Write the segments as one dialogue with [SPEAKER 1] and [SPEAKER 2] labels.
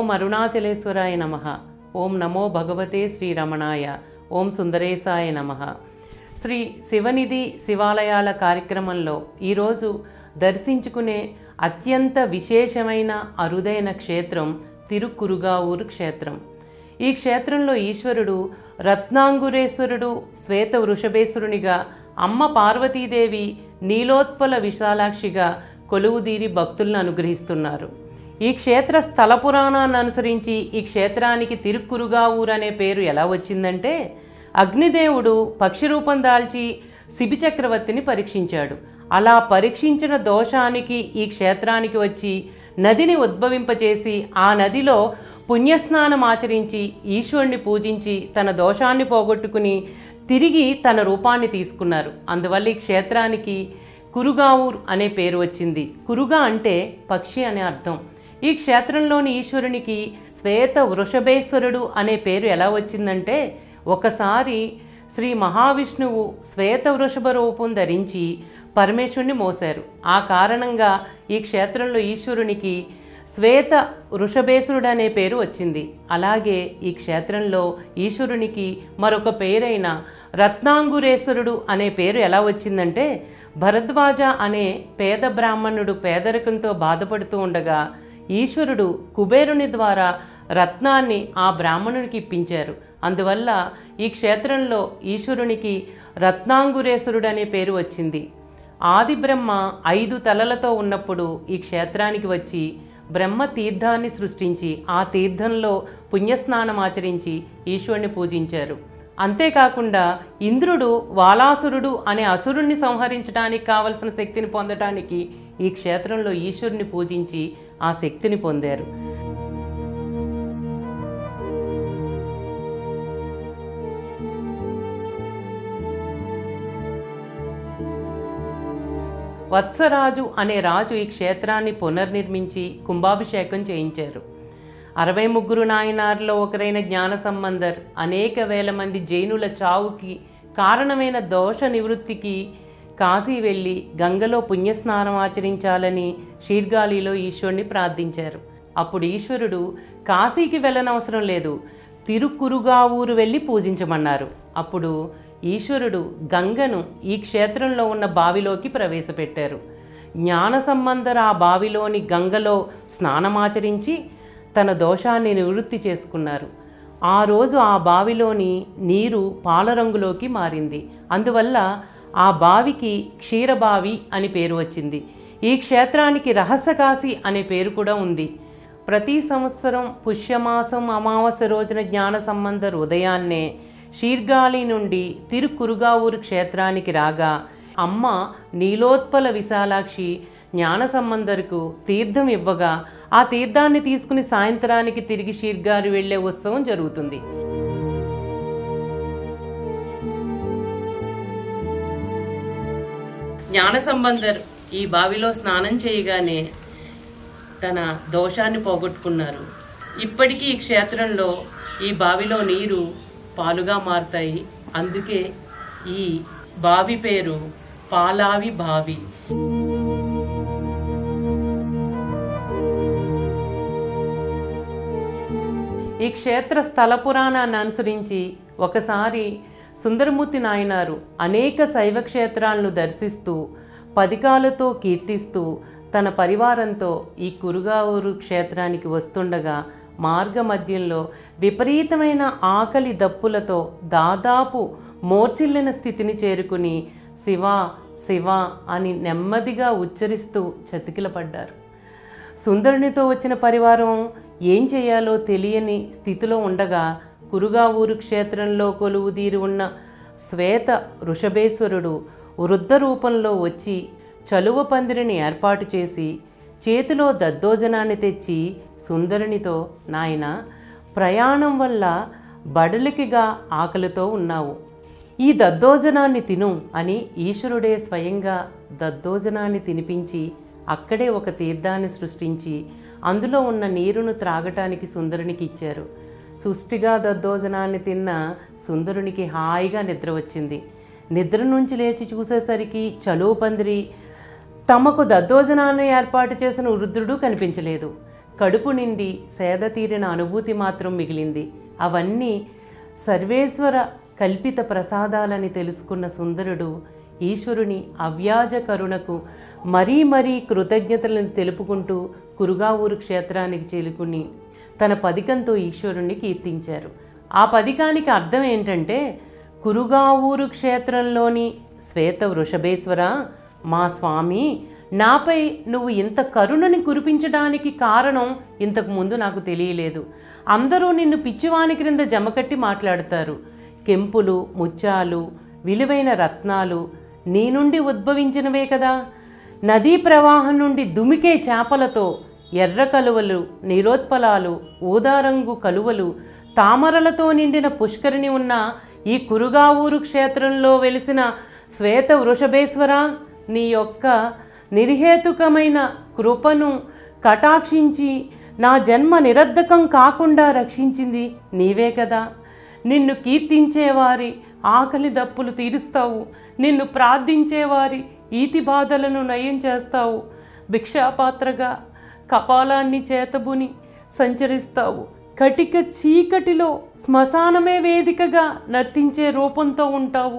[SPEAKER 1] ఓం అరుణాచలేశ్వరాయ నమ ఓం నమో భగవతే శ్రీరమణాయ ఓం సుందరేశాయ నమ శ్రీ శివనిధి శివాలయాల కార్యక్రమంలో ఈరోజు దర్శించుకునే అత్యంత విశేషమైన అరుదైన క్షేత్రం తిరుక్కురుగావూరు క్షేత్రం ఈ క్షేత్రంలో ఈశ్వరుడు రత్నాంగురేశ్వరుడు శ్వేత వృషభేశ్వరునిగా అమ్మ పార్వతీదేవి నీలోత్పల విశాలాక్షిగా కొలువుదీరి భక్తులను అనుగ్రహిస్తున్నారు ఈ క్షేత్ర స్థల పురాణాన్ని అనుసరించి ఈ క్షేత్రానికి తిరుక్కురుగావూరు అనే పేరు ఎలా వచ్చిందంటే అగ్నిదేవుడు పక్షి రూపం దాల్చి శిబి చక్రవర్తిని పరీక్షించాడు అలా పరీక్షించిన దోషానికి ఈ క్షేత్రానికి వచ్చి నదిని ఉద్భవింపచేసి ఆ నదిలో పుణ్యస్నానం ఆచరించి ఈశ్వరుణ్ణి పూజించి తన దోషాన్ని పోగొట్టుకుని తిరిగి తన రూపాన్ని తీసుకున్నారు అందువల్ల ఈ క్షేత్రానికి కురుగావూర్ అనే పేరు వచ్చింది కురుగా అంటే పక్షి అనే అర్థం ఈ క్షేత్రంలోని ఈశ్వరునికి శ్వేత వృషభేశ్వరుడు అనే పేరు ఎలా వచ్చిందంటే ఒకసారి శ్రీ మహావిష్ణువు శ్వేత వృషభ రూపం ధరించి పరమేశ్వరుని మోశారు ఆ కారణంగా ఈ క్షేత్రంలో ఈశ్వరునికి శ్వేత వృషభేశ్వరుడు అనే పేరు వచ్చింది అలాగే ఈ క్షేత్రంలో ఈశ్వరునికి మరొక పేరైన రత్నాంగురేశ్వరుడు అనే పేరు ఎలా వచ్చిందంటే భరద్వాజ అనే పేద బ్రాహ్మణుడు పేదరికంతో బాధపడుతూ ఉండగా ఈశ్వరుడు కుబేరుని ద్వారా రత్నాన్ని ఆ బ్రాహ్మణునికి ఇప్పించారు అందువల్ల ఈ క్షేత్రంలో ఈశ్వరునికి రత్నాంగురేశ్వరుడు అనే పేరు వచ్చింది ఆది బ్రహ్మ ఐదు తలలతో ఉన్నప్పుడు ఈ క్షేత్రానికి వచ్చి బ్రహ్మ తీర్థాన్ని సృష్టించి ఆ తీర్థంలో పుణ్యస్నానం ఆచరించి ఈశ్వరుని పూజించారు అంతేకాకుండా ఇంద్రుడు వాలాసురుడు అనే అసురుణ్ణి సంహరించడానికి కావలసిన శక్తిని పొందటానికి ఈ క్షేత్రంలో ఈశ్వరుని పూజించి ఆ శక్తిని పొందారు వత్సరాజు అనే రాజు ఈ క్షేత్రాన్ని పునర్నిర్మించి కుంభాభిషేకం చేయించారు అరవై ముగ్గురు నాయనార్లో ఒకరైన జ్ఞాన సంబంధర్ అనేక వేల మంది జైనుల చావుకి కారణమైన దోష నివృత్తికి కాశీ వెళ్ళి గంగలో పుణ్యస్నానం ఆచరించాలని షీర్గాలిలో ఈశ్వరుని ప్రార్థించారు అప్పుడు ఈశ్వరుడు కాశీకి వెళ్ళనవసరం లేదు తిరుక్కురుగావూరు వెళ్ళి పూజించమన్నారు అప్పుడు ఈశ్వరుడు గంగను ఈ క్షేత్రంలో ఉన్న బావిలోకి ప్రవేశపెట్టారు జ్ఞాన సంబంధర ఆ బావిలోని గంగలో స్నానమాచరించి తన దోషాన్ని నివృత్తి చేసుకున్నారు ఆ రోజు ఆ బావిలోని నీరు పాలరంగులోకి మారింది అందువల్ల ఆ బావికి క్షీరబావి అని పేరు వచ్చింది ఈ క్షేత్రానికి రహస్యకాశి అనే పేరు కూడా ఉంది ప్రతి సంవత్సరం పుష్యమాసం అమావాస్య రోజున జ్ఞాన సంబంధర్ ఉదయాన్నే షీర్గాలి నుండి తిరుకురుగావూరు క్షేత్రానికి రాగా అమ్మ నీలోత్పల విశాలాక్షి జ్ఞాన సంబంధర్కు తీర్థం ఇవ్వగా ఆ తీర్థాన్ని తీసుకుని సాయంత్రానికి తిరిగి షీర్గారి వెళ్ళే ఉత్సవం జరుగుతుంది జ్ఞాన సంబంధర్ ఈ బావిలో స్నానం చేయగానే తన దోషాన్ని పోగొట్టుకున్నారు ఇప్పటికీ ఈ క్షేత్రంలో ఈ బావిలో నీరు పాలుగా మారుతాయి అందుకే ఈ బావి పేరు పాలావి బావి ఈ క్షేత్ర స్థల పురాణాన్ని అనుసరించి ఒకసారి సుందరమూర్తి నాయనారు అనేక శైవ క్షేత్రాలను దర్శిస్తూ పదికాలతో కీర్తిస్తూ తన పరివారంతో ఈ కురుగావూరు క్షేత్రానికి వస్తుండగా మార్గ మధ్యంలో విపరీతమైన ఆకలి దప్పులతో దాదాపు మోర్చిల్లిన స్థితిని చేరుకుని శివ శివ అని నెమ్మదిగా ఉచ్చరిస్తూ చతికిలపడ్డారు సుందరునితో వచ్చిన పరివారం ఏం చేయాలో తెలియని స్థితిలో ఉండగా కురుగావూరు క్షేత్రంలో కొలువుదీరి ఉన్న శ్వేత వృషభేశ్వరుడు వృద్ధ రూపంలో వచ్చి చలువ పందిరిని ఏర్పాటు చేసి చేతిలో దద్దోజనాన్ని తెచ్చి సుందరునితో నాయన ప్రయాణం వల్ల బడలికిగా ఆకలితో ఉన్నావు ఈ దద్దోజనాన్ని తిను అని ఈశ్వరుడే స్వయంగా దద్దోజనాన్ని తినిపించి అక్కడే ఒక తీర్థాన్ని సృష్టించి అందులో ఉన్న నీరును త్రాగటానికి సుందరునికి ఇచ్చారు సుష్టిగా దద్దోజనాన్ని తిన్న సుందరునికి హాయిగా నిద్ర వచ్చింది నిద్ర నుంచి లేచి చూసేసరికి చలువు పందిరి తమకు దద్దోజనాన్ని ఏర్పాటు చేసిన వృద్ధుడు కనిపించలేదు కడుపు నిండి సేద తీరిన అనుభూతి మాత్రం మిగిలింది అవన్నీ సర్వేశ్వర కల్పిత ప్రసాదాలని తెలుసుకున్న సుందరుడు ఈశ్వరుని అవ్యాజ కరుణకు మరీ మరీ కృతజ్ఞతలను తెలుపుకుంటూ కురుగావూరు క్షేత్రానికి చేరుకుని తన పదికంతో ఈశ్వరుణ్ణి కీర్తించారు ఆ పదికానికి అర్థం ఏంటంటే కురుగావూరు క్షేత్రంలోని శ్వేత వృషభేశ్వర మా స్వామి నాపై నువ్వు ఇంత కరుణని కురిపించడానికి కారణం ఇంతకు ముందు నాకు తెలియలేదు అందరూ నిన్ను పిచ్చివాని క్రింద జమకట్టి మాట్లాడతారు కెంపులు ముత్యాలు విలువైన రత్నాలు నీ నుండి ఉద్భవించినవే కదా నదీ ప్రవాహం నుండి దుమికే చేపలతో ఎర్ర కలువలు నీలోత్పలాలు ఊదారంగు కలువలు తామరలతో నిండిన పుష్కరిణి ఉన్న ఈ కురుగావూరు క్షేత్రంలో వెలిసిన శ్వేత వృషభేశ్వర నీ యొక్క నిర్హేతుకమైన కృపను కటాక్షించి నా జన్మ నిరర్ధకం కాకుండా రక్షించింది నీవే కదా నిన్ను కీర్తించేవారి ఆకలి దప్పులు తీరుస్తావు నిన్ను ప్రార్థించేవారి ఈతి బాధలను నయం చేస్తావు భిక్షాపాత్రగా కపాలాన్ని చేతబుని సంచరిస్తావు కటిక చీకటిలో శ్మశానమే వేదికగా నర్తించే రూపంతో ఉంటావు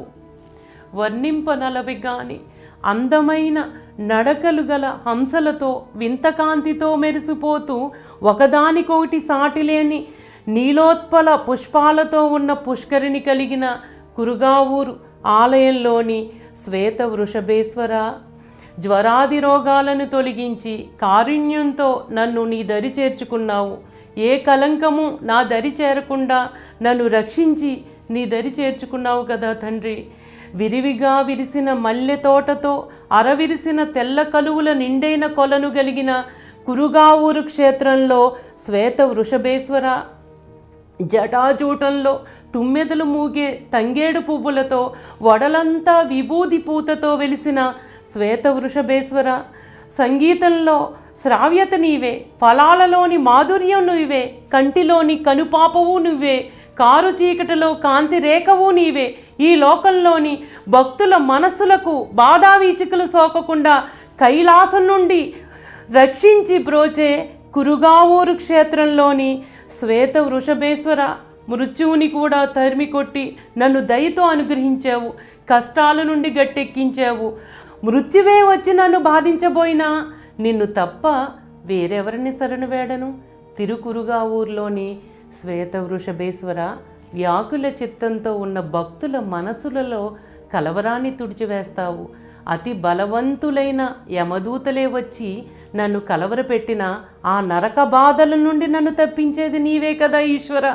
[SPEAKER 1] వర్ణింపనలవి గాని అందమైన నడకలు గల హంసలతో వింతకాంతితో మెరిసిపోతూ ఒకదానికొకటి సాటిలేని నీలోత్పల పుష్పాలతో ఉన్న పుష్కరిణి కలిగిన కురుగావూరు ఆలయంలోని శ్వేత వృషభేశ్వర జ్వరాది రోగాలను తొలగించి కారుణ్యంతో నన్ను నీ దరి చేర్చుకున్నావు ఏ కలంకము నా దరి చేరకుండా నన్ను రక్షించి నీ దరి చేర్చుకున్నావు కదా తండ్రి విరివిగా విరిసిన మల్లె తోటతో అరవిరిసిన తెల్ల కలువుల నిండైన కొలను గలిగిన కురుగావూరు క్షేత్రంలో శ్వేత వృషభేశ్వర జటాజూటంలో తుమ్మెదలు మూగే తంగేడు పువ్వులతో వడలంతా విభూది పూతతో వెలిసిన శ్వేత వృషభేశ్వర సంగీతంలో శ్రావ్యత నీవే ఫలాలలోని మాధుర్యం నువ్వే కంటిలోని కనుపాపవు నువ్వే కారు చీకటిలో కాంతి రేఖవు నీవే ఈ లోకంలోని భక్తుల మనస్సులకు బాధావీచికలు సోకకుండా కైలాసం నుండి రక్షించి బ్రోచే కురుగావూరు క్షేత్రంలోని శ్వేత వృషభేశ్వర మృత్యువుని కూడా తరిమి కొట్టి నన్ను దయతో అనుగ్రహించావు కష్టాల నుండి గట్టెక్కించావు మృత్యువే వచ్చి నన్ను బాధించబోయినా నిన్ను తప్ప వేరెవరిని శరణు వేడను తిరుకురుగావూరులోని శ్వేత వృషభేశ్వర వ్యాకుల చిత్తంతో ఉన్న భక్తుల మనసులలో కలవరాన్ని తుడిచివేస్తావు అతి బలవంతులైన యమదూతలే వచ్చి నన్ను కలవరపెట్టిన ఆ నరక బాధల నుండి నన్ను తప్పించేది నీవే కదా ఈశ్వర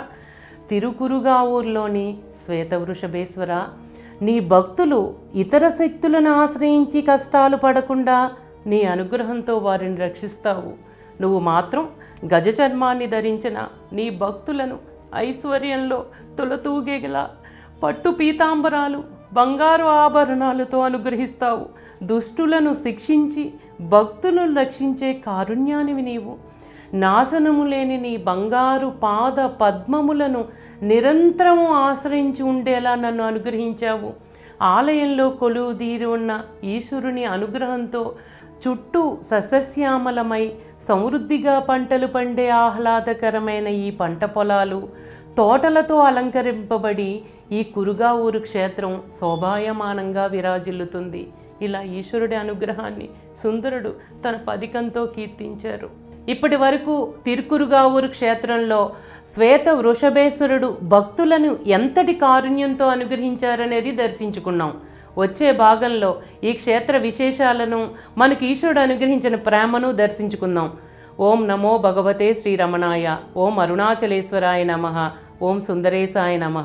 [SPEAKER 1] తిరుకురుగావూరులోని శ్వేత వృషభేశ్వర నీ భక్తులు ఇతర శక్తులను ఆశ్రయించి కష్టాలు పడకుండా నీ అనుగ్రహంతో వారిని రక్షిస్తావు నువ్వు మాత్రం గజ చర్మాన్ని ధరించిన నీ భక్తులను ఐశ్వర్యంలో తులతూగేగల పట్టు పీతాంబరాలు బంగారు ఆభరణాలతో అనుగ్రహిస్తావు దుష్టులను శిక్షించి భక్తులను రక్షించే కారుణ్యానివి నీవు నాశనము లేని నీ బంగారు పాద పద్మములను నిరంతరము ఆశ్రయించి ఉండేలా నన్ను అనుగ్రహించావు ఆలయంలో కొలువు తీరి ఉన్న ఈశ్వరుని అనుగ్రహంతో చుట్టూ సస్యశ్యామలమై సమృద్ధిగా పంటలు పండే ఆహ్లాదకరమైన ఈ పంట పొలాలు తోటలతో అలంకరింపబడి ఈ కురుగావూరు క్షేత్రం శోభాయమానంగా విరాజిల్లుతుంది ఇలా ఈశ్వరుడి అనుగ్రహాన్ని సుందరుడు తన పదికంతో కీర్తించారు ఇప్పటి వరకు తిరుకురుగావూరు క్షేత్రంలో శ్వేత వృషభేశ్వరుడు భక్తులను ఎంతటి కారుణ్యంతో అనుగ్రహించారనేది దర్శించుకున్నాం వచ్చే భాగంలో ఈ క్షేత్ర విశేషాలను మనకు ఈశ్వరుడు అనుగ్రహించిన ప్రేమను దర్శించుకుందాం ఓం నమో భగవతే శ్రీరమణాయ ఓం అరుణాచలేశ్వరాయ నమ ఓం సుందరేశాయ నమః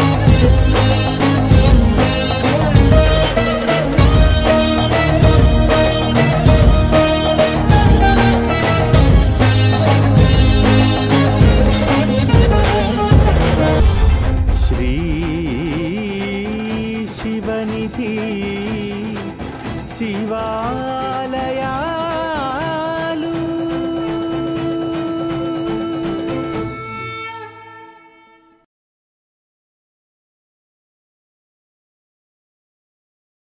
[SPEAKER 2] श्री शिवनिधि शिवा